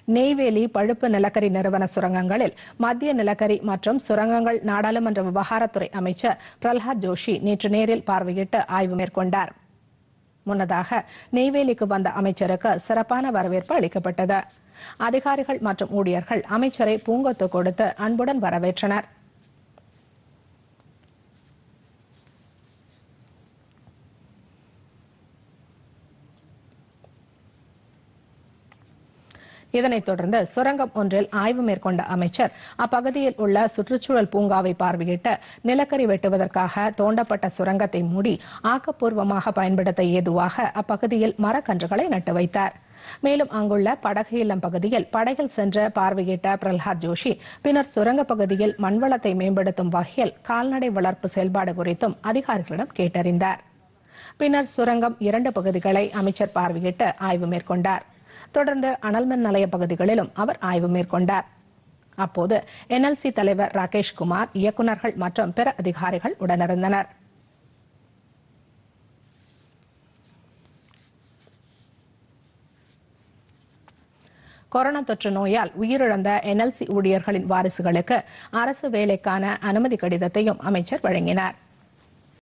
நெய்வேலி பழுப்பு நிலக்கரி நிறுவன சுரங்கங்களில் மத்திய நிலக்கரி மற்றும் சுரங்கங்கள் நாடாளுமன்ற விவகாரத்துறை அமைச்சர் பிரல்ஹாத் ஜோஷி நேற்று நேரில் பார்வையிட்டு ஆய்வு மேற்கொண்டார் முன்னதாக நெய்வேலிக்கு வந்த அமைச்சருக்கு சிறப்பான வரவேற்பு அளிக்கப்பட்டது அதிகாரிகள் மற்றும் ஊழியர்கள் அமைச்சரை பூங்கொத்து கொடுத்து அன்புடன் வரவேற்றனர் இதனைத் தொடர்ந்து சுரங்கம் ஒன்றில் ஆய்வு மேற்கொண்ட அமைச்சர் அப்பகுதியில் உள்ள சுற்றுச்சூழல் பூங்காவை பார்வையிட்டு நிலக்கரி வெட்டுவதற்காக தோண்டப்பட்ட சுரங்கத்தை மூடி ஆக்கப்பூர்வமாக பயன்படுத்த ஏதுவாக அப்பகுதியில் மரக்கன்றுகளை நட்டு வைத்தார் மேலும் அங்குள்ள படகு இல்லம் பகுதியில் படகில் சென்று பார்வையிட்ட பிரல்ஹாத் ஜோஷி பின்னர் சுரங்கப் பகுதியில் மண்வளத்தை மேம்படுத்தும் வகையில் கால்நடை வளர்ப்பு செயல்பாடு குறித்தும் அதிகாரிகளிடம் கேட்டறிந்தார் பின்னர் சுரங்கம் இரண்டு பகுதிகளை அமைச்சர் பார்வையிட்டு ஆய்வு மேற்கொண்டார் தொடர்ந்து அனல்மின் நிலைய பகுதிகளிலும் அவர் ஆய்வு மேற்கொண்டார் அப்போது என்எல்சி தலைவர் ராகேஷ் குமார் இயக்குநர்கள் மற்றும் பிற அதிகாரிகள் உடனிருந்தனர் கொரோனா தொற்று நோயால் உயிரிழந்த என்எல்சி ஊழியர்களின் வாரிசுகளுக்கு அரசு வேலைக்கான அனுமதி கடிதத்தையும் அமைச்சர் வழங்கினார்